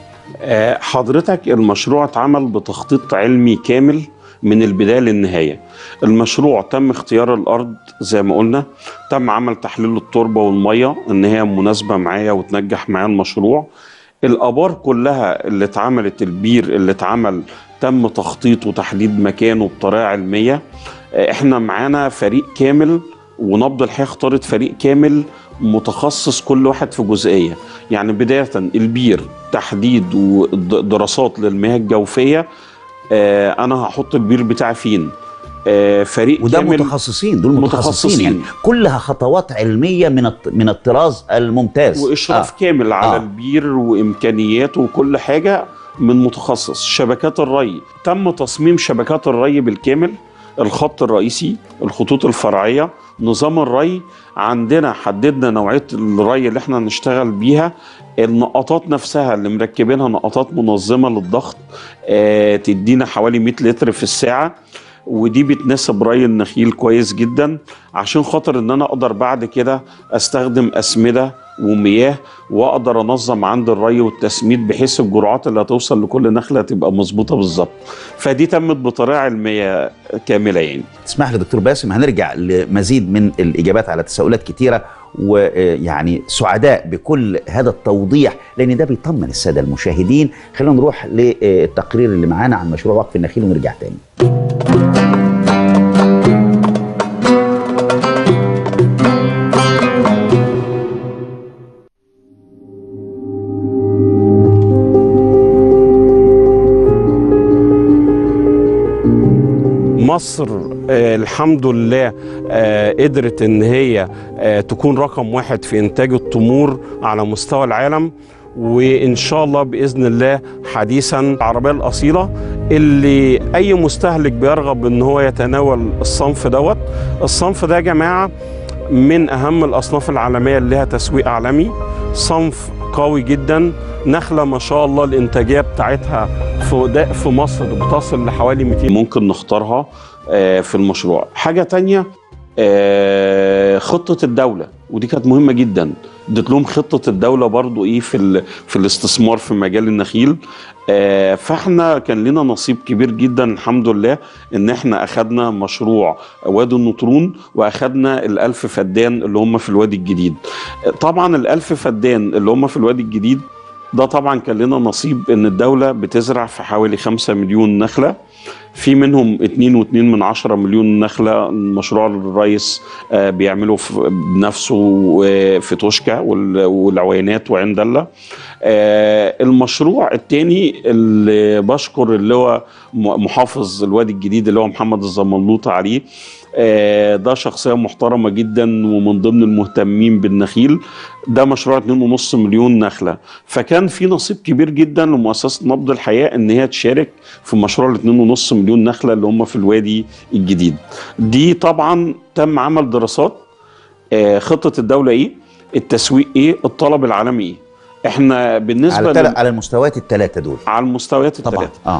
Speaker 4: آه، حضرتك المشروع اتعمل بتخطيط علمي كامل من البدايه للنهايه. المشروع تم اختيار الارض زي ما قلنا، تم عمل تحليل التربه والميه ان هي مناسبه معايا وتنجح معايا المشروع. الابار كلها اللي اتعملت البير اللي اتعمل تم تخطيط وتحديد مكانه بطريقه علميه. آه، احنا معانا فريق كامل ونبض الحياه اختارت فريق كامل متخصص كل واحد في جزئيه يعني بدايه البير تحديد ودراسات للمياه الجوفيه آه، انا هحط البير بتاعي فين آه، فريق
Speaker 1: وده
Speaker 4: كامل
Speaker 1: متخصصين دول متخصصين,
Speaker 4: متخصصين.
Speaker 1: يعني كلها خطوات علميه من الط- من الطراز الممتاز
Speaker 4: واشراف
Speaker 1: آه.
Speaker 4: كامل على
Speaker 1: آه.
Speaker 4: البير وامكانياته وكل حاجه من متخصص شبكات الري تم تصميم شبكات الري بالكامل الخط الرئيسي الخطوط الفرعيه نظام الري عندنا حددنا نوعيه الري اللي احنا هنشتغل بيها النقطات نفسها اللي مركبينها نقطات منظمه للضغط آه تدينا حوالي 100 لتر في الساعه ودي بتناسب ري النخيل كويس جدا عشان خاطر ان انا اقدر بعد كده استخدم اسمده ومياه واقدر انظم عند الري والتسميد بحيث الجرعات اللي هتوصل لكل نخله تبقى مظبوطه بالظبط فدي تمت بطريقه علميه كامله يعني
Speaker 1: تسمح لي دكتور باسم هنرجع لمزيد من الاجابات على تساؤلات كتيره ويعني سعداء بكل هذا التوضيح لان ده بيطمن الساده المشاهدين خلينا نروح للتقرير اللي معانا عن مشروع وقف النخيل ونرجع تاني
Speaker 4: مصر آه الحمد لله آه قدرت ان هي آه تكون رقم واحد في انتاج التمور على مستوى العالم وان شاء الله باذن الله حديثا العربيه الاصيله اللي اي مستهلك بيرغب ان هو يتناول الصنف دوت الصنف ده يا جماعه من اهم الاصناف العالميه اللي لها تسويق عالمي صنف قوي جدا نخله ما شاء الله الانتاجيه بتاعتها في دا- في مصر بتصل لحوالي 200 ممكن نختارها آه، في المشروع حاجه تانية آه، خطه الدوله ودي كانت مهمه جدا اديت لهم خطه الدوله برضو ايه في ال- في الاستثمار في مجال النخيل آه، فاحنا كان لنا نصيب كبير جدا الحمد لله ان احنا اخدنا مشروع وادي النطرون واخدنا الالف فدان اللي هم في الوادي الجديد آه، طبعا الالف فدان اللي هم في الوادي الجديد ده طبعا كان لنا نصيب ان الدوله بتزرع في حوالي 5 مليون نخله في منهم 2.2 من عشرة مليون نخلة مشروع الرئيس آه، بيعمله في- بنفسه آه، في توشكا وال- والعوينات وعين دلة آه، المشروع التاني اللي بشكر اللي هو م- محافظ الوادي الجديد اللي هو محمد الزمنلوط عليه آه، ده شخصية محترمة جدا ومن ضمن المهتمين بالنخيل ده مشروع 2.5 مليون نخلة فكان في نصيب كبير جدا لمؤسسة نبض الحياة ان هي تشارك في مشروع ال 2.5 مليون نخلة اللي هم في الوادي الجديد دي طبعا تم عمل دراسات آه، خطة الدولة ايه التسويق ايه الطلب العالمي ايه احنا بالنسبة
Speaker 1: على,
Speaker 4: لل-
Speaker 1: التل... على المستويات الثلاثه دول
Speaker 4: على المستويات
Speaker 1: طبعا
Speaker 4: الثلاثة
Speaker 1: اه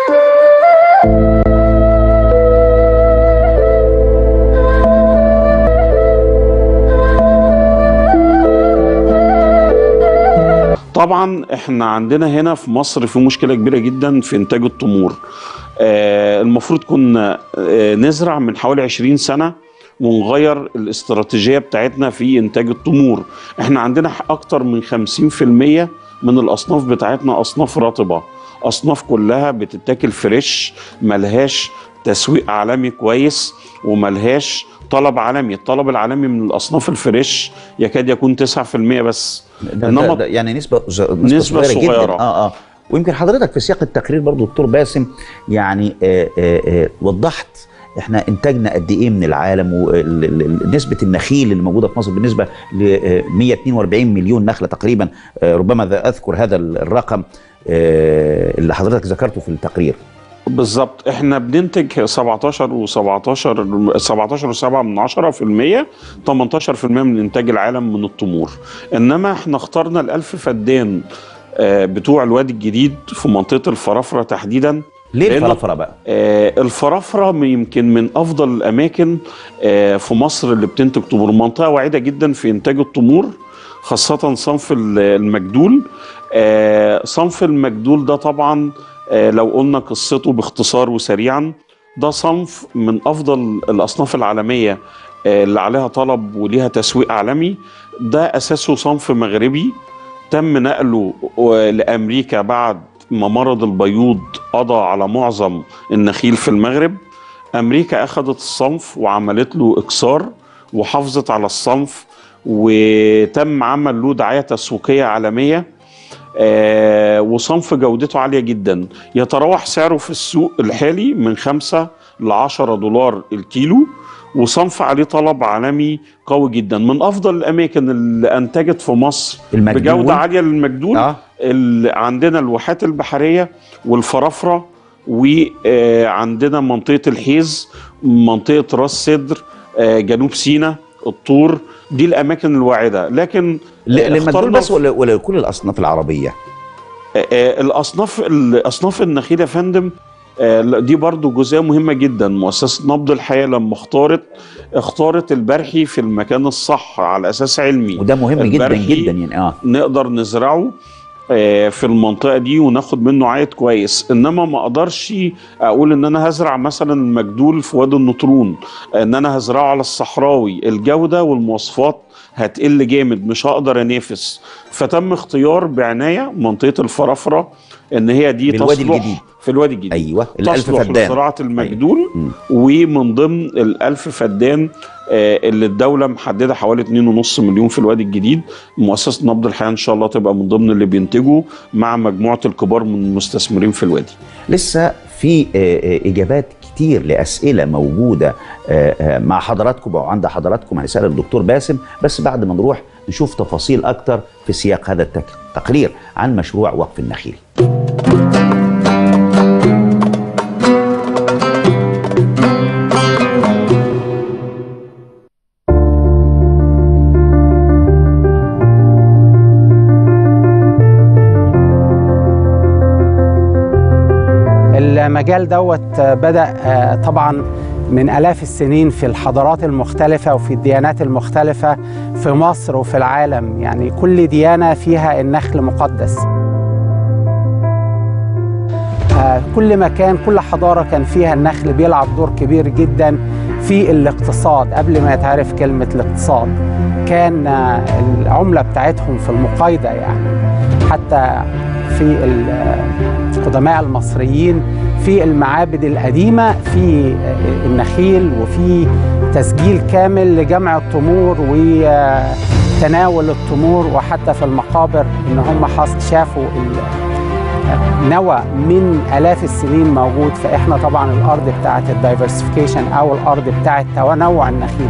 Speaker 4: طبعا احنا عندنا هنا في مصر في مشكله كبيره جدا في انتاج التمور آه المفروض كنا آه نزرع من حوالي 20 سنه ونغير الاستراتيجيه بتاعتنا في انتاج التمور احنا عندنا اكتر من 50% من الاصناف بتاعتنا اصناف رطبه اصناف كلها بتتاكل فريش ملهاش تسويق عالمي كويس وملهاش طلب عالمي الطلب العالمي من الاصناف الفريش يكاد يكون 9% بس
Speaker 1: ده,
Speaker 4: إنما
Speaker 1: ده, ده يعني نسبة ز- نسبة,
Speaker 4: نسبة
Speaker 1: صغيرة, جدا
Speaker 4: صغيرة.
Speaker 1: اه اه ويمكن حضرتك في سياق التقرير برضو دكتور باسم يعني آه آه آه وضحت احنا انتاجنا قد ايه من العالم ونسبه النخيل اللي موجوده في مصر بالنسبه ل 142 مليون نخله تقريبا آه ربما ذا اذكر هذا الرقم آه اللي حضرتك ذكرته في التقرير
Speaker 4: بالظبط احنا بننتج 17 و17 17 و7 من 10 في المية 18 في المية من انتاج العالم من التمور انما احنا اخترنا الالف فدان آه، بتوع الوادي الجديد في منطقه الفرافره تحديدا
Speaker 1: ليه
Speaker 4: لأنه-
Speaker 1: الفرافره بقى؟
Speaker 4: آه، الفرافرة م- يمكن من أفضل الأماكن آه، في مصر اللي بتنتج تمور منطقة واعدة جدا في إنتاج التمور خاصة صنف ال- المجدول آه، صنف المجدول ده طبعا آه، لو قلنا قصته باختصار وسريعا ده صنف من أفضل الأصناف العالمية آه، اللي عليها طلب وليها تسويق عالمي ده أساسه صنف مغربي تم نقله و- لأمريكا بعد ما مرض البيوض قضى على معظم النخيل في المغرب أمريكا أخذت الصنف وعملت له إكسار وحافظت على الصنف وتم عمل له دعاية تسويقية عالمية آه وصنف جودته عالية جدا يتراوح سعره في السوق الحالي من 5 ل 10 دولار الكيلو وصنف عليه طلب عالمي قوي جدا من افضل الاماكن اللي انتجت في مصر
Speaker 1: المجدول؟
Speaker 4: بجوده عاليه للمجدول
Speaker 1: اه
Speaker 4: ال- عندنا الواحات البحريه والفرافره وعندنا منطقه الحيز منطقه راس سدر آه، جنوب سيناء الطور دي الاماكن الواعده لكن
Speaker 1: ل-
Speaker 4: آه،
Speaker 1: للمجدول
Speaker 4: اخترنا
Speaker 1: بس ولا ولا كل الاصناف العربيه؟
Speaker 4: آه، آه، الاصناف الاصناف النخيل يا فندم آه، لا، دي برضو جزئيه مهمه جدا مؤسسه نبض الحياه لما اختارت اختارت البرحي في المكان الصح على اساس علمي
Speaker 1: وده مهم جدا
Speaker 4: البرحي
Speaker 1: جدا يعني اه
Speaker 4: نقدر نزرعه آه، في المنطقه دي وناخد منه عائد كويس انما ما اقدرش اقول ان انا هزرع مثلا المجدول في وادي النطرون ان انا هزرعه على الصحراوي الجوده والمواصفات هتقل جامد مش هقدر انافس فتم اختيار بعنايه منطقه الفرافره ان هي دي
Speaker 1: بالوادي
Speaker 4: تصلح
Speaker 1: الجديد.
Speaker 4: في الوادي الجديد
Speaker 1: ايوه الالف
Speaker 4: تصلح
Speaker 1: فدان
Speaker 4: لزراعه المجدول
Speaker 1: مم.
Speaker 4: ومن ضمن الألف فدان آه، اللي الدولة محددة حوالي 2.5 مليون في الوادي الجديد مؤسسة نبض الحياة إن شاء الله تبقى من ضمن اللي بينتجوا مع مجموعة الكبار من المستثمرين في الوادي
Speaker 1: لسه في آه، آه، اجابات كتير لاسئله موجوده آه، آه، مع حضراتكم او عند حضراتكم هنسال الدكتور باسم بس بعد ما نروح نشوف تفاصيل اكتر في سياق هذا التك- التقرير عن مشروع وقف النخيل
Speaker 3: المجال دوت بدأ آه، طبعا من آلاف السنين في الحضارات المختلفة وفي الديانات المختلفة في مصر وفي العالم يعني كل ديانة فيها النخل مقدس آه، كل مكان كل حضارة كان فيها النخل بيلعب دور كبير جدا في الاقتصاد قبل ما يتعرف كلمة الاقتصاد كان آه، العملة بتاعتهم في المقايضة يعني حتى في ال- القدماء المصريين في المعابد القديمة في النخيل وفي تسجيل كامل لجمع التمور وتناول التمور وحتى في المقابر ان هم حص- شافوا ال- نوى من الاف السنين موجود فاحنا طبعا الارض بتاعت الدايفرسيفيكيشن او الارض بتاعت تنوع النخيل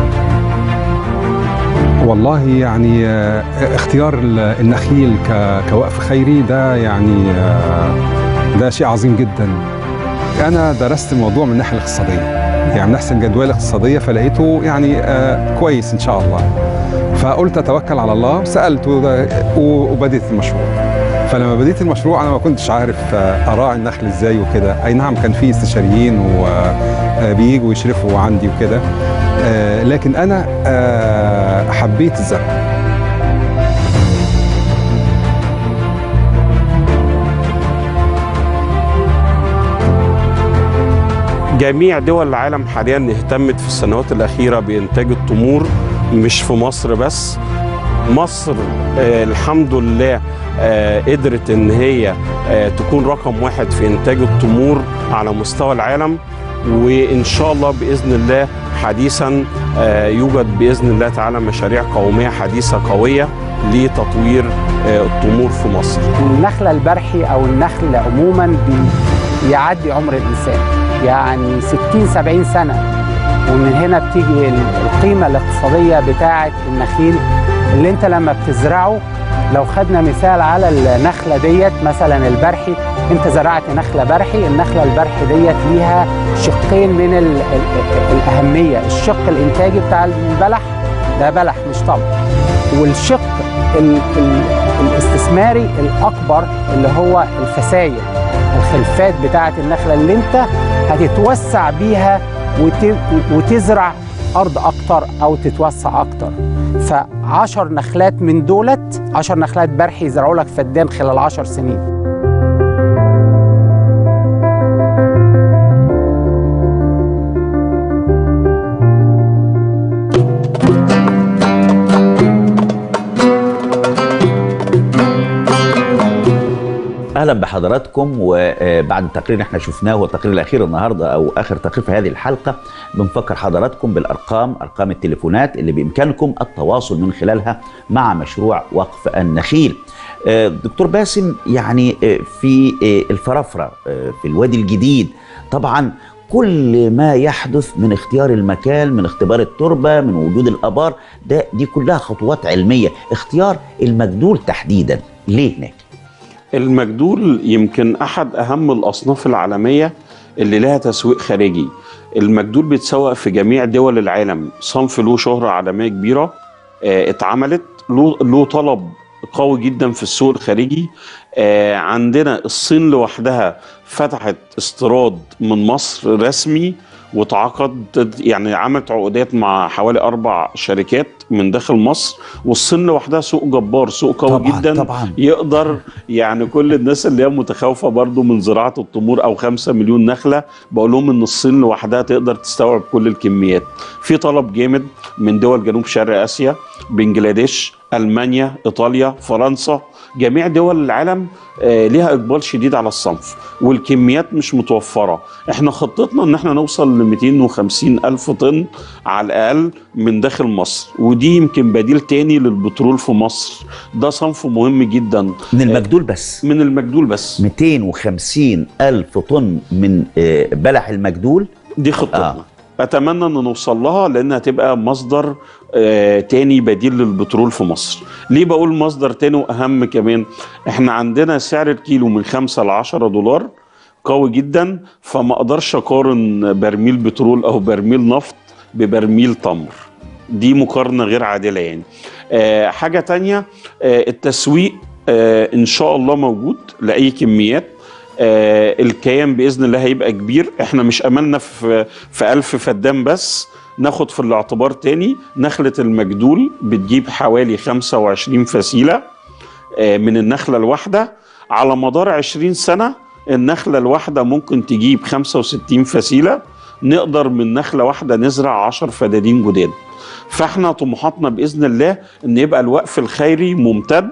Speaker 5: والله يعني آه، اختيار ال- النخيل ك- كوقف خيري ده يعني آه، ده شيء عظيم جدا انا درست الموضوع من الناحيه الاقتصاديه يعني نحسن جدول اقتصاديه فلقيته يعني آه، كويس ان شاء الله فقلت اتوكل على الله سالت وده- و- وبديت المشروع فلما بديت المشروع انا ما كنتش عارف آه، اراعي النخل ازاي وكده اي نعم كان في استشاريين وبييجوا يشرفوا عندي وكده آه، لكن انا آه، حبيت الزرع
Speaker 4: جميع دول العالم حاليا اهتمت في السنوات الأخيرة بإنتاج التمور مش في مصر بس مصر آه الحمد لله آه قدرت إن هي آه تكون رقم واحد في إنتاج التمور على مستوى العالم وإن شاء الله بإذن الله حديثا آه يوجد بإذن الله تعالى مشاريع قومية حديثة قوية لتطوير آه التمور في مصر
Speaker 3: النخل البرحي او النخل عموما بي- بيعدي عمر الانسان يعني 60 70 سنه ومن هنا بتيجي ال- القيمه الاقتصاديه بتاعه النخيل اللي انت لما بتزرعه لو خدنا مثال على النخله ديت مثلا البرحي انت زرعت نخله برحي النخله البرحي ديت ليها شقين من ال ال الاهميه الشق الانتاجي بتاع البلح ده بلح مش طمر والشق ال ال الاستثماري الاكبر اللي هو الفسايل الخلفات بتاعه النخله اللي انت هتتوسع بيها وت وتزرع ارض اكتر او تتوسع اكتر فعشر نخلات من دولت عشر نخلات برحي يزرعوا لك فدان خلال عشر سنين
Speaker 1: اهلا بحضراتكم وبعد التقرير اللي احنا شفناه هو التقرير الاخير النهارده او اخر تقرير في هذه الحلقه بنفكر حضراتكم بالارقام ارقام التليفونات اللي بامكانكم التواصل من خلالها مع مشروع وقف النخيل آه، دكتور باسم يعني آه، في آه، الفرافره آه، في الوادي الجديد طبعا كل ما يحدث من اختيار المكان من اختبار التربه من وجود الابار ده دي كلها خطوات علميه اختيار المجدول تحديدا ليه هناك
Speaker 4: المجدول يمكن احد اهم الاصناف العالميه اللي لها تسويق خارجي المجدول بيتسوق في جميع دول العالم صنف له شهره عالميه كبيره آه، اتعملت له له طلب قوي جدا في السوق الخارجي آه، عندنا الصين لوحدها فتحت استيراد من مصر رسمي وتعاقد يعني عملت عقودات مع حوالي اربع شركات من داخل مصر والصين لوحدها سوق جبار سوق قوي
Speaker 1: طبعاً،
Speaker 4: جدا
Speaker 1: طبعاً.
Speaker 4: يقدر يعني كل الناس اللي هي متخوفه برضو من زراعه التمور او خمسة مليون نخله بقول لهم ان الصين لوحدها تقدر تستوعب كل الكميات في طلب جامد من دول جنوب شرق اسيا بنجلاديش المانيا ايطاليا فرنسا جميع دول العالم آه، ليها اقبال شديد على الصنف والكميات مش متوفره احنا خطتنا ان احنا نوصل ل 250 الف طن على الاقل من داخل مصر ودي يمكن بديل تاني للبترول في مصر ده صنف مهم جدا
Speaker 1: من المجدول بس
Speaker 4: من المجدول بس
Speaker 1: 250 ألف طن من آه، بلح المجدول
Speaker 4: دي خطتنا
Speaker 1: آه.
Speaker 4: آه. اتمنى ان نوصل لها لانها تبقى مصدر آه تاني بديل للبترول في مصر ليه بقول مصدر تاني واهم كمان احنا عندنا سعر الكيلو من 5 ل 10 دولار قوي جدا فما اقدرش اقارن برميل بترول او برميل نفط ببرميل تمر دي مقارنه غير عادله يعني آه حاجه تانية آه التسويق آه ان شاء الله موجود لاي كميات آه الكيان باذن الله هيبقى كبير احنا مش املنا في في 1000 فدان بس ناخد في الاعتبار تاني نخله المجدول بتجيب حوالي 25 فسيله آه من النخله الواحده على مدار 20 سنه النخله الواحده ممكن تجيب 65 فسيله نقدر من نخله واحده نزرع 10 فدادين جداد فاحنا طموحاتنا باذن الله ان يبقى الوقف الخيري ممتد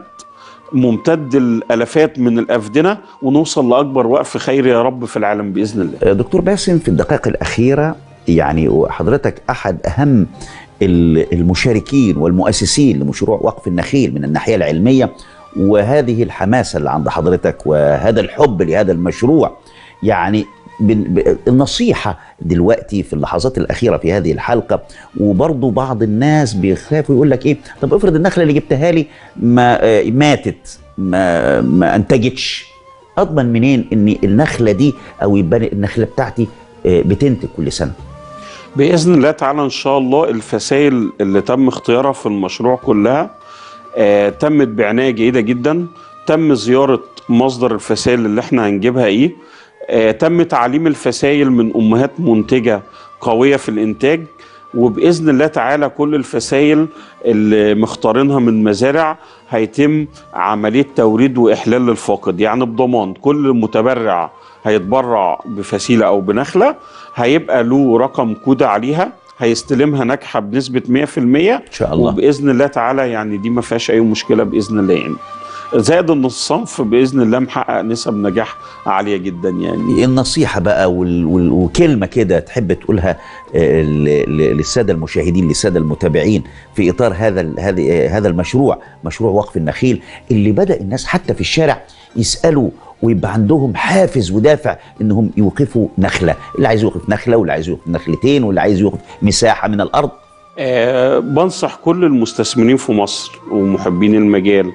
Speaker 4: ممتد الالافات من الافدنه ونوصل لاكبر وقف خيري يا رب في العالم باذن الله
Speaker 1: آه، دكتور باسم في الدقائق الأخيرة يعني وحضرتك أحد أهم ال- المشاركين والمؤسسين لمشروع وقف النخيل من الناحية العلمية وهذه الحماسة اللي عند حضرتك وهذا الحب لهذا المشروع يعني بن- ب- النصيحة دلوقتي في اللحظات الأخيرة في هذه الحلقة وبرضو بعض الناس بيخافوا يقول لك إيه طب افرض النخلة اللي جبتها لي ما آه، ماتت ما ما أنتجتش اضمن منين ان النخله دي او يبقى النخله بتاعتي آه، بتنتج كل سنه
Speaker 4: باذن الله تعالى ان شاء الله الفسائل اللي تم اختيارها في المشروع كلها آه تمت بعنايه جيده جدا تم زياره مصدر الفسائل اللي احنا هنجيبها ايه آه تم تعليم الفسائل من امهات منتجه قويه في الانتاج وباذن الله تعالى كل الفسائل اللي مختارينها من مزارع هيتم عمليه توريد واحلال للفاقد يعني بضمان كل متبرع هيتبرع بفسيله او بنخله هيبقى له رقم كود عليها هيستلمها ناجحه بنسبه 100% ان
Speaker 1: شاء الله.
Speaker 4: وباذن الله تعالى يعني دي ما فيهاش اي مشكله باذن الله يعني زائد ان الصنف باذن الله محقق نسب نجاح عاليه جدا يعني
Speaker 1: النصيحه بقى وال... وال... وكلمه كده تحب تقولها آه، ل- ل- للساده المشاهدين للساده المتابعين في اطار هذا ال- هذه آه، هذا المشروع مشروع وقف النخيل اللي بدا الناس حتى في الشارع يسالوا ويبقى عندهم حافز ودافع انهم يوقفوا نخله اللي عايز يوقف نخله واللي عايز يوقف نخلتين واللي عايز يوقف مساحه من الارض
Speaker 4: أه بنصح كل المستثمرين في مصر ومحبين المجال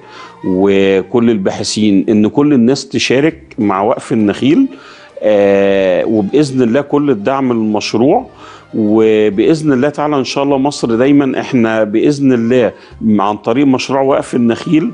Speaker 4: وكل الباحثين ان كل الناس تشارك مع وقف النخيل أه وباذن الله كل الدعم للمشروع وباذن الله تعالى ان شاء الله مصر دايما احنا باذن الله عن طريق مشروع وقف النخيل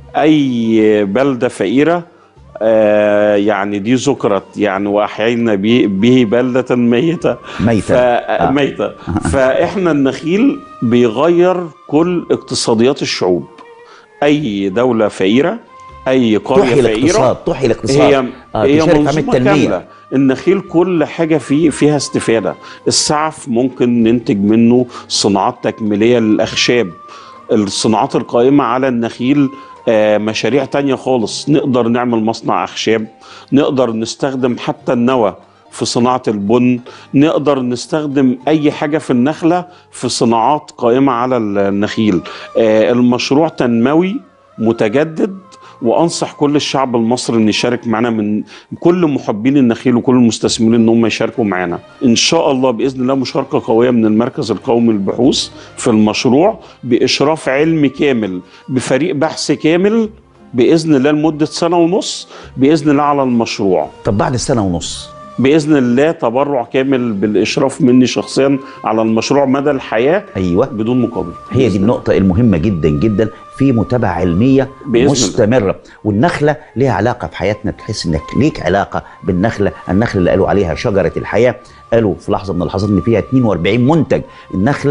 Speaker 4: اي بلده فقيره آه يعني دي ذكرت يعني واحيينا به, به بلده ميته
Speaker 1: ميتة.
Speaker 4: ف... ميته فاحنا النخيل بيغير كل اقتصاديات الشعوب اي دوله فقيره اي قريه
Speaker 1: تحيي
Speaker 4: فقيره
Speaker 1: الاقتصاد تحيي الاقتصاد
Speaker 4: هي
Speaker 1: آه،
Speaker 4: هي
Speaker 1: تشارك في عمل
Speaker 4: منظومه
Speaker 1: التنميه
Speaker 4: كامله النخيل كل حاجه فيه فيها استفاده السعف ممكن ننتج منه صناعات تكميليه للاخشاب الصناعات القائمه على النخيل آه، مشاريع تانية خالص نقدر نعمل مصنع أخشاب نقدر نستخدم حتى النوى في صناعة البن نقدر نستخدم أي حاجة في النخلة في صناعات قائمة على النخيل آه، المشروع تنموي متجدد وانصح كل الشعب المصري ان يشارك معنا من كل محبين النخيل وكل المستثمرين ان هم يشاركوا معنا ان شاء الله باذن الله مشاركه قويه من المركز القومي للبحوث في المشروع باشراف علمي كامل بفريق بحث كامل باذن الله لمده سنه ونص باذن الله على المشروع
Speaker 1: طب بعد سنه ونص
Speaker 4: باذن الله تبرع كامل بالاشراف مني شخصيا على المشروع مدى الحياه
Speaker 1: ايوه
Speaker 4: بدون مقابل
Speaker 1: هي دي النقطة المهمة جدا جدا في متابعة علمية
Speaker 4: بإذن الله.
Speaker 1: مستمرة والنخلة ليها علاقة في حياتنا تحس انك ليك علاقة بالنخلة النخلة اللي قالوا عليها شجرة الحياة قالوا في لحظة من اللحظات ان فيها 42 منتج النخلة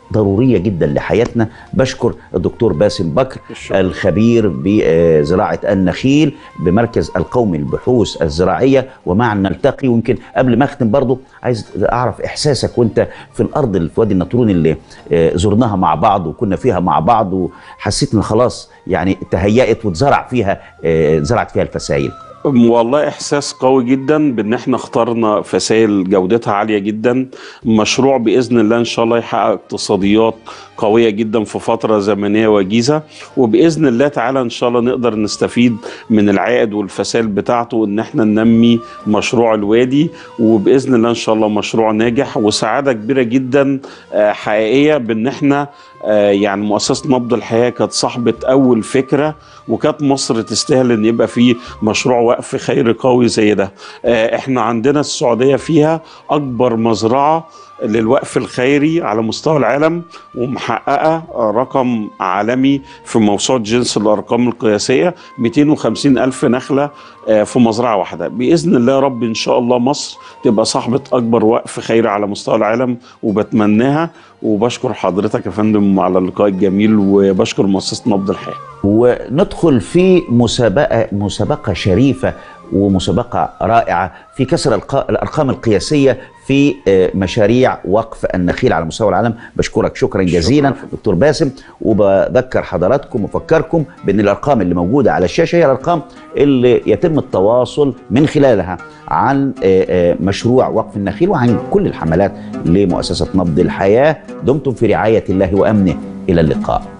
Speaker 1: ضروريه جدا لحياتنا بشكر الدكتور باسم بكر
Speaker 4: الشكر.
Speaker 1: الخبير بزراعه النخيل بمركز القومي للبحوث الزراعيه ومعا نلتقي ويمكن قبل ما اختم برضو عايز اعرف احساسك وانت في الارض اللي في وادي النطرون اللي آه، زرناها مع بعض وكنا فيها مع بعض وحسيت ان خلاص يعني تهيأت واتزرع فيها آه، زرعت فيها الفسائل
Speaker 4: والله احساس قوي جدا بان احنا اخترنا فسائل جودتها عاليه جدا مشروع باذن الله ان شاء الله يحقق اقتصاديات قويه جدا في فتره زمنيه وجيزه وباذن الله تعالى ان شاء الله نقدر نستفيد من العائد والفسائل بتاعته ان احنا ننمي مشروع الوادي وباذن الله ان شاء الله مشروع ناجح وسعاده كبيره جدا آه، حقيقيه بان احنا آه، يعني مؤسسه نبض الحياه كانت صاحبه اول فكره وكانت مصر تستاهل ان يبقى في مشروع وقف خيري قوي زي ده آه، احنا عندنا السعوديه فيها اكبر مزرعه للوقف الخيري على مستوى العالم ومحققه رقم عالمي في موسوعه جنس الارقام القياسيه 250 الف نخله آه، في مزرعه واحده باذن الله يا رب ان شاء الله مصر تبقى صاحبه اكبر وقف خيري على مستوى العالم وبتمناها وبشكر حضرتك يا فندم على اللقاء الجميل وبشكر مؤسسه نبض الحياه
Speaker 1: وندخل في مسابقة مسابقة شريفة ومسابقة رائعة في كسر الق- الأرقام القياسية في آه، مشاريع وقف النخيل على مستوى العالم بشكرك شكرا جزيلا دكتور باسم وبذكر حضراتكم وفكركم بأن الأرقام اللي موجودة على الشاشة هي الأرقام اللي يتم التواصل من خلالها عن آه، آه، مشروع وقف النخيل وعن كل الحملات لمؤسسة نبض الحياة دمتم في رعاية الله وأمنه إلى اللقاء